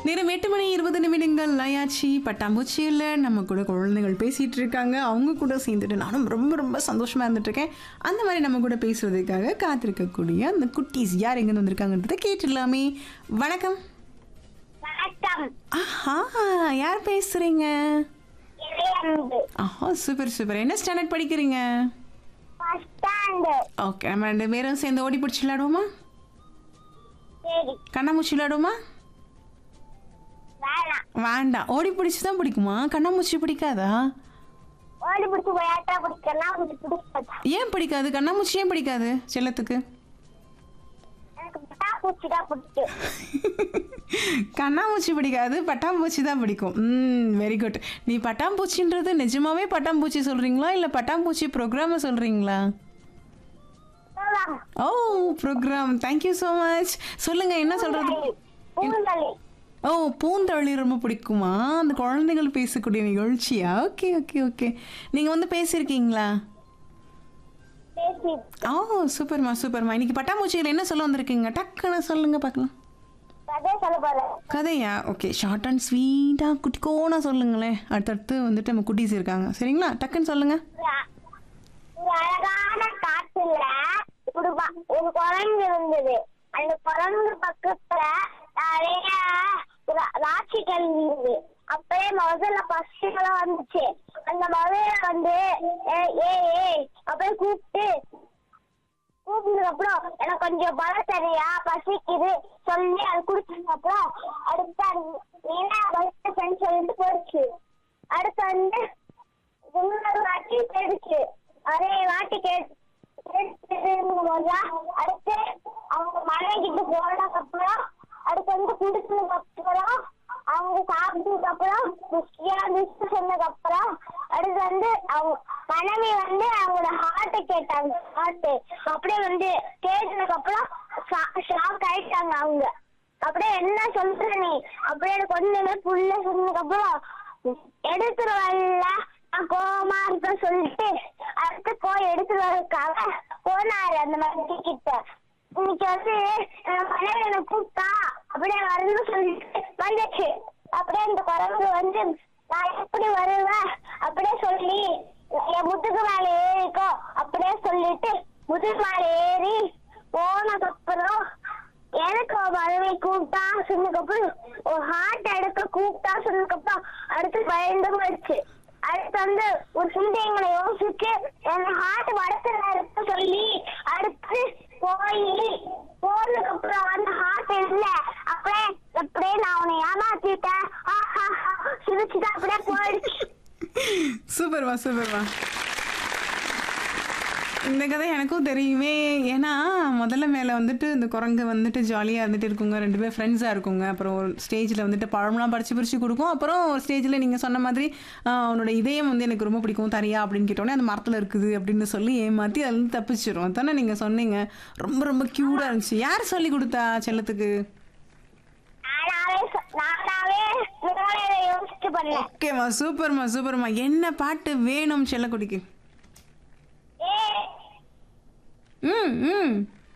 நேரம் எட்டு மணி இருபது நிமிடங்கள் ஆயாச்சு பட்டாம்பூச்சியில் நம்ம கூட குழந்தைகள் பேசிட்டு இருக்காங்க அவங்க கூட சேர்ந்துட்டு நானும் ரொம்ப ரொம்ப சந்தோஷமா இருந்துட்டு இருக்கேன் அந்த மாதிரி நம்ம கூட பேசுறதுக்காக காத்திருக்கக்கூடிய அந்த குட்டீஸ் யார் எங்கேருந்து வந்திருக்காங்கன்றதை கேட்டுடலாமே வணக்கம் வணக்கம் ஆஹா யார் பேசுறீங்க இளையன்பு ஆஹா சூப்பர் சூப்பர் என்ன ஸ்டாண்டர்ட் படிக்கிறீங்க ஃபர்ஸ்ட் ஸ்டாண்டு ஓகே நம்ம ரெண்டு பேரும் சேர்ந்து ஓடி பிடிச்சி விளையாடுவோமா சரி கண்ணாமூச்சி விளையாடுவோமா வேணாம் வேண்டாம் ஓடி பிடிச்சி தான் பிடிக்குமா கண்ணாமூச்சி பிடிக்காதா ஓடி பிடிச்சி விளையாட்டா பிடிக்கலாம் உங்களுக்கு பிடிக்காது ஏன் பிடிக்காது கண்ணாமூச்சி ஏன் பிடிக்காது செல்லத்துக்கு எனக்கு பட்டாப்பூச்சி தான் பிடிக்கும் கண்ணாமூச்சி பிடிக்காது பட்டாம்பூச்சி தான் பிடிக்கும் ம் வெரி குட் நீ பட்டாம்பூச்சின்றது நிஜமாவே பட்டாம்பூச்சி சொல்றீங்களா இல்லை பட்டாம்பூச்சி ப்ரோக்ராமை சொல்றீங்களா போலாம். ஓ ப்ரோக்ராம் தேங்க்யூ ஸோ மச் சொல்லுங்க என்ன சொல்றது பூந்தளி ஓ பூந்தொழி ரொம்ப பிடிக்குமா அந்த குழந்தைகள் பேசக்கூடிய நிகழ்ச்சியா ஓகே ஓகே ஓகே நீங்கள் வந்து பேசியிருக்கீங்களா பேசி ஓ சூப்பர்மா சூப்பர்மா இன்னைக்கு பட்டாம்பூச்சிகள் என்ன சொல்ல வந்திருக்கீங்க டக்குன்னு சொல்லுங்க பார்க்கலாம் கதை சொல்ல போறேன் கதையா ஓகே ஷார்ட் அண்ட் ஸ்வீட்டாக குட்டிக்கோனா சொல்லுங்களேன் அடுத்தடுத்து வந்துட்டு நம்ம குட்டீஸ் இருக்காங்க சரிங்களா டக்குன்னு சொல்லுங்க ஒரு அ- ஒரு அழகான காட்டுல ஒரு வ- ஒரு குரங்கு இருந்தது அந்த குரங்கு பக்கத்துல நிறைய ரா- ராட்சிகள் இருந்தது அப்பயே முதல்ல பசுகளும் வந்துச்சு அந்த முதல்ல வந்து ஏய் ஏய் ஏய் அப்படியே கூப்பிட்டு கூப்பிட்டதுக்கு அப்புறம் எனக்கு கொஞ்சம் பலம் சரியா பசிக்குது சொல்லி அது குடிச்சதுக்கு அப்புறம் அடுத்து அது என்ன பலத்தன்னு சொல்லிட்டு போயிடுச்சு அடுத்து வந்து இன்னொரு வாட்டி கேட்டுச்சு அதே வாட்டி கேட்டு போதா அடுத்து அவங்க மழை கிட்ட போனதுக்கு அப்புறம் அடுத்து வந்து குடிச்சதுக்கு அப்புறம் அவங்க சாப்பிட்டதுக்கு அப்புறம் ருசியா ருசி சொன்னதுக்கு அப்புறம் அடுத்து வந்து அவங்க மனைவி வந்து அவங்களோட ஹார்ட்டை கேட்டாங்க ஹார்ட் அப்படியே வந்து கேட்டதுக்கு அப்புறம் ஷாக் ஆயிட்டாங்க அவங்க அப்படியே என்ன சொல்ற நீ அப்படியே எனக்கு ஒண்ணுமே புள்ள சொன்னதுக்கு அப்புறம் எடுத்துட்டு வரல நான் கோவமா இருக்க சொல்லிட்டு அடுத்து போய் எடுத்துட்டு வரதுக்காக போனாரு அந்த மந்தி கிட்ட இன்னைக்கு வந்து என் மனைவி என்ன கூப்பிட்டா அப்படியே வரணும்னு சொல்லிட்டு வந்துச்சு அப்படியே இந்த குரங்கு வந்து நான் எப்படி வருவேன் அப்படியே சொல்லி என் முதுகு மேல ஏறிக்கோ அப்படியே சொல்லிட்டு முதுகு மேல ஏறி போனதுக்கு அப்புறம் எனக்கு ஒரு மனைவி கூப்பிட்டா சொன்னதுக்கப்புறம் ஒரு ஹார்ட் எடுக்க கூப்பிட்டா சொன்னதுக்கப்புறம் அடுத்து பயந்து போயிடுச்சு அடுத்து வந்து ஒரு சிந்தைங்களை யோசிச்சு என் ஹார்ட் வடத்துல இருக்க சொல்லி அடுத்து போய் போனதுக்கு அப்புறம் அந்த ஹார்ட் இல்ல அப்படியே அப்படியே நான் உன்னை ஏமாத்திட்டேன் சிரிச்சுட்டு அப்படியே போயிடுச்சு சூப்பர்மா சூப்பர்மா இந்த கதை எனக்கும் தெரியுமே ஏன்னா முதல்ல மேலே வந்துட்டு இந்த குரங்கு வந்துட்டு ஜாலியாக இருந்துட்டு இருக்குங்க ரெண்டு பேர் ஃப்ரெண்ட்ஸாக இருக்குங்க அப்புறம் ஒரு ஸ்டேஜில் வந்துட்டு பழம்லாம் பறித்து பிரித்து கொடுக்கும் அப்புறம் ஒரு ஸ்டேஜில் நீங்கள் சொன்ன மாதிரி ஆஹ், உன்னோட இதயம் வந்து எனக்கு ரொம்ப பிடிக்கும் தரியா அப்படின்னு கேட்டோன்னே அந்த மரத்தில் இருக்குது அப்படின்னு சொல்லி ஏமாற்றி அதுலேருந்து தப்பிச்சிரும் அதானே நீங்கள் சொன்னீங்க ரொம்ப ரொம்ப க்யூட்டாக இருந்துச்சு யார் சொல்லி கொடுத்தா செல்லத்துக்கு நானாவே சொ- நானாவே மூளையில யோசிச்சு பண்ணேன் ஓகேம்மா சூப்பர்மா சூப்பர்மா என்ன பாட்டு வேணும் செல்லக்குடிக்கு ஏ ம் ம்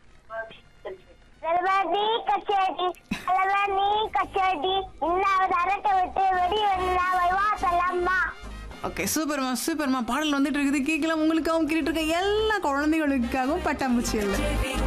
நீ கச்சேடி நீ கச்சேடி இன்னாவது அரட்டை விட்டு வெடி வந்தா வைவா செல்லம்மா ஓகே சூப்பர்மா சூப்பர்மா பாடல் வந்துட்டு இருக்குது கேட்கலாம் உங்களுக்காகவும் கேட்டுட்டு இருக்க எல்லா குழந்தைகளுக்காகவும் பட்டாம்பூச்சி இல்லை